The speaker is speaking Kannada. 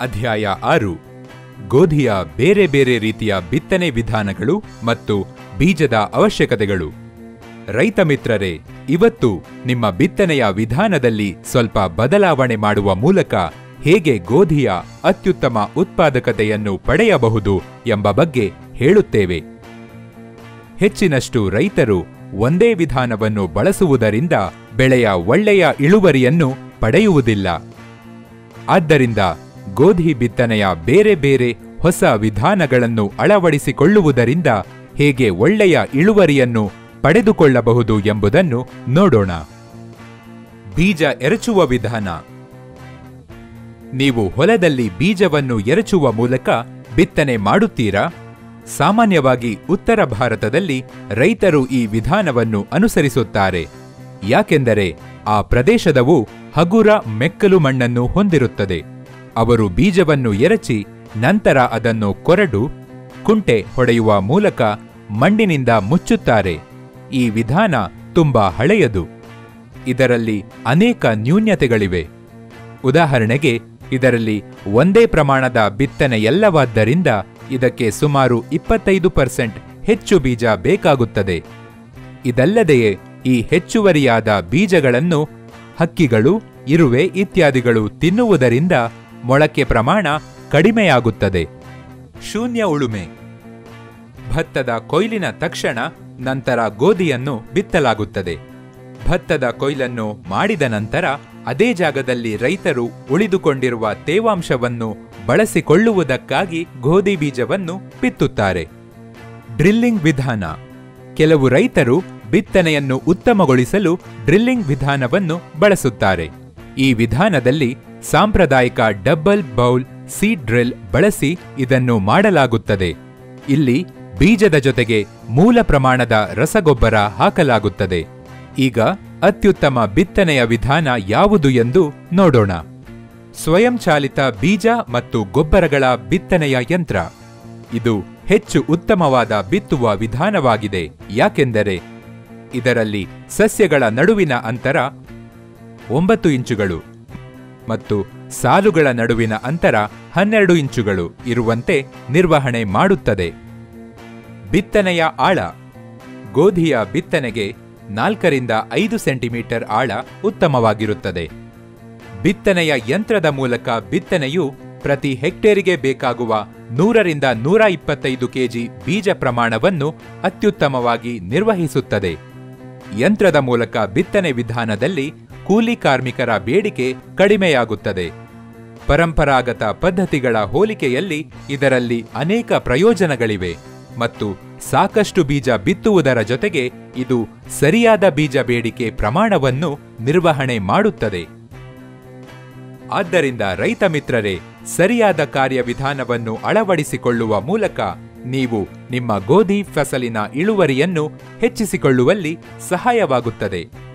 ಅಧ್ಯಾಯ ಆರು ಗೋಧಿಯ ಬೇರೆ ಬೇರೆ ರೀತಿಯ ಬಿತ್ತನೆ ವಿಧಾನಗಳು ಮತ್ತು ಬೀಜದ ಅವಶ್ಯಕತೆಗಳು ರೈತ ಮಿತ್ರರೇ ಇವತ್ತು ನಿಮ್ಮ ಬಿತ್ತನೆಯ ವಿಧಾನದಲ್ಲಿ ಸ್ವಲ್ಪ ಬದಲಾವಣೆ ಮಾಡುವ ಮೂಲಕ ಹೇಗೆ ಗೋಧಿಯ ಅತ್ಯುತ್ತಮ ಉತ್ಪಾದಕತೆಯನ್ನು ಪಡೆಯಬಹುದು ಎಂಬ ಬಗ್ಗೆ ಹೇಳುತ್ತೇವೆ ಹೆಚ್ಚಿನಷ್ಟು ರೈತರು ಒಂದೇ ವಿಧಾನವನ್ನು ಬಳಸುವುದರಿಂದ ಬೆಳೆಯ ಒಳ್ಳೆಯ ಇಳುವರಿಯನ್ನು ಪಡೆಯುವುದಿಲ್ಲ ಆದ್ದರಿಂದ ಗೋಧಿ ಬಿತ್ತನೆಯ ಬೇರೆ ಬೇರೆ ಹೊಸ ವಿಧಾನಗಳನ್ನು ಅಳವಡಿಸಿಕೊಳ್ಳುವುದರಿಂದ ಹೇಗೆ ಒಳ್ಳೆಯ ಇಳುವರಿಯನ್ನು ಪಡೆದುಕೊಳ್ಳಬಹುದು ಎಂಬುದನ್ನು ನೋಡೋಣ ಬೀಜ ಎರಚುವ ವಿಧಾನ ನೀವು ಹೊಲದಲ್ಲಿ ಬೀಜವನ್ನು ಎರಚುವ ಮೂಲಕ ಬಿತ್ತನೆ ಮಾಡುತ್ತೀರಾ ಸಾಮಾನ್ಯವಾಗಿ ಉತ್ತರ ಭಾರತದಲ್ಲಿ ರೈತರು ಈ ವಿಧಾನವನ್ನು ಅನುಸರಿಸುತ್ತಾರೆ ಯಾಕೆಂದರೆ ಆ ಪ್ರದೇಶದವು ಹಗುರ ಮೆಕ್ಕಲು ಮಣ್ಣನ್ನು ಹೊಂದಿರುತ್ತದೆ ಅವರು ಬೀಜವನ್ನು ಎರಚಿ ನಂತರ ಅದನ್ನು ಕೊರಡು ಕುಂಟೆ ಹೊಡೆಯುವ ಮೂಲಕ ಮಣ್ಣಿನಿಂದ ಮುಚ್ಚುತ್ತಾರೆ ಈ ವಿಧಾನ ತುಂಬಾ ಹಳೆಯದು ಇದರಲ್ಲಿ ಅನೇಕ ನ್ಯೂನ್ಯತೆಗಳಿವೆ ಉದಾಹರಣೆಗೆ ಇದರಲ್ಲಿ ಒಂದೇ ಪ್ರಮಾಣದ ಬಿತ್ತನೆಯಲ್ಲವಾದ್ದರಿಂದ ಇದಕ್ಕೆ ಸುಮಾರು ಇಪ್ಪತ್ತೈದು ಪರ್ಸೆಂಟ್ ಹೆಚ್ಚು ಬೀಜ ಬೇಕಾಗುತ್ತದೆ ಇದಲ್ಲದೆಯೇ ಈ ಹೆಚ್ಚುವರಿಯಾದ ಬೀಜಗಳನ್ನು ಹಕ್ಕಿಗಳು ಇರುವೆ ಇತ್ಯಾದಿಗಳು ತಿನ್ನುವುದರಿಂದ ಮೊಳಕೆ ಪ್ರಮಾಣ ಕಡಿಮೆಯಾಗುತ್ತದೆ ಶೂನ್ಯ ಉಳುಮೆ ಭತ್ತದ ಕೊಯ್ಲಿನ ತಕ್ಷಣ ನಂತರ ಗೋಧಿಯನ್ನು ಬಿತ್ತಲಾಗುತ್ತದೆ ಭತ್ತದ ಕೊಯ್ಲನ್ನು ಮಾಡಿದ ನಂತರ ಅದೇ ಜಾಗದಲ್ಲಿ ರೈತರು ಉಳಿದುಕೊಂಡಿರುವ ತೇವಾಂಶವನ್ನು ಬಳಸಿಕೊಳ್ಳುವುದಕ್ಕಾಗಿ ಗೋಧಿ ಬೀಜವನ್ನು ಬಿತ್ತುತ್ತಾರೆ ಡ್ರಿಲ್ಲಿಂಗ್ ವಿಧಾನ ಕೆಲವು ರೈತರು ಬಿತ್ತನೆಯನ್ನು ಉತ್ತಮಗೊಳಿಸಲು ಡ್ರಿಲ್ಲಿಂಗ್ ವಿಧಾನವನ್ನು ಬಳಸುತ್ತಾರೆ ಈ ವಿಧಾನದಲ್ಲಿ ಸಾಂಪ್ರದಾಯಿಕ ಡಬ್ಬಲ್ ಬೌಲ್ ಸೀಡ್ ಡ್ರಿಲ್ ಬಳಸಿ ಇದನ್ನು ಮಾಡಲಾಗುತ್ತದೆ ಇಲ್ಲಿ ಬೀಜದ ಜೊತೆಗೆ ಮೂಲ ಪ್ರಮಾಣದ ರಸಗೊಬ್ಬರ ಹಾಕಲಾಗುತ್ತದೆ ಈಗ ಅತ್ಯುತ್ತಮ ಬಿತ್ತನೆಯ ವಿಧಾನ ಯಾವುದು ಎಂದು ನೋಡೋಣ ಸ್ವಯಂಚಾಲಿತ ಬೀಜ ಮತ್ತು ಗೊಬ್ಬರಗಳ ಬಿತ್ತನೆಯ ಯಂತ್ರ ಇದು ಹೆಚ್ಚು ಉತ್ತಮವಾದ ಬಿತ್ತುವ ವಿಧಾನವಾಗಿದೆ ಯಾಕೆಂದರೆ ಇದರಲ್ಲಿ ಸಸ್ಯಗಳ ನಡುವಿನ ಅಂತರ ಒಂಬತ್ತು ಇಂಚುಗಳು ಮತ್ತು ಸಾಲುಗಳ ನಡುವಿನ ಅಂತರ ಹನ್ನೆರಡು ಇಂಚುಗಳು ಇರುವಂತೆ ನಿರ್ವಹಣೆ ಮಾಡುತ್ತದೆ ಬಿತ್ತನೆಯ ಆಳ ಗೋಧಿಯ ಬಿತ್ತನೆಗೆ ನಾಲ್ಕರಿಂದ ಐದು ಸೆಂಟಿಮೀಟರ್ ಆಳ ಉತ್ತಮವಾಗಿರುತ್ತದೆ ಬಿತ್ತನೆಯ ಯಂತ್ರದ ಮೂಲಕ ಬಿತ್ತನೆಯು ಪ್ರತಿ ಹೆಕ್ಟೇರಿಗೆ ಬೇಕಾಗುವ ನೂರರಿಂದ ನೂರ ಇಪ್ಪತ್ತೈದು ಕೆಜಿ ಬೀಜ ಪ್ರಮಾಣವನ್ನು ಅತ್ಯುತ್ತಮವಾಗಿ ನಿರ್ವಹಿಸುತ್ತದೆ ಯಂತ್ರದ ಮೂಲಕ ಬಿತ್ತನೆ ವಿಧಾನದಲ್ಲಿ ಕೂಲಿ ಕಾರ್ಮಿಕರ ಬೇಡಿಕೆ ಕಡಿಮೆಯಾಗುತ್ತದೆ ಪರಂಪರಾಗತ ಪದ್ಧತಿಗಳ ಹೋಲಿಕೆಯಲ್ಲಿ ಇದರಲ್ಲಿ ಅನೇಕ ಪ್ರಯೋಜನಗಳಿವೆ ಮತ್ತು ಸಾಕಷ್ಟು ಬೀಜ ಬಿತ್ತುವುದರ ಜೊತೆಗೆ ಇದು ಸರಿಯಾದ ಬೀಜ ಬೇಡಿಕೆ ಪ್ರಮಾಣವನ್ನು ನಿರ್ವಹಣೆ ಮಾಡುತ್ತದೆ ಆದ್ದರಿಂದ ರೈತ ಮಿತ್ರರೇ ಸರಿಯಾದ ಕಾರ್ಯವಿಧಾನವನ್ನು ಅಳವಡಿಸಿಕೊಳ್ಳುವ ಮೂಲಕ ನೀವು ನಿಮ್ಮ ಗೋಧಿ ಫಸಲಿನ ಇಳುವರಿಯನ್ನು ಹೆಚ್ಚಿಸಿಕೊಳ್ಳುವಲ್ಲಿ ಸಹಾಯವಾಗುತ್ತದೆ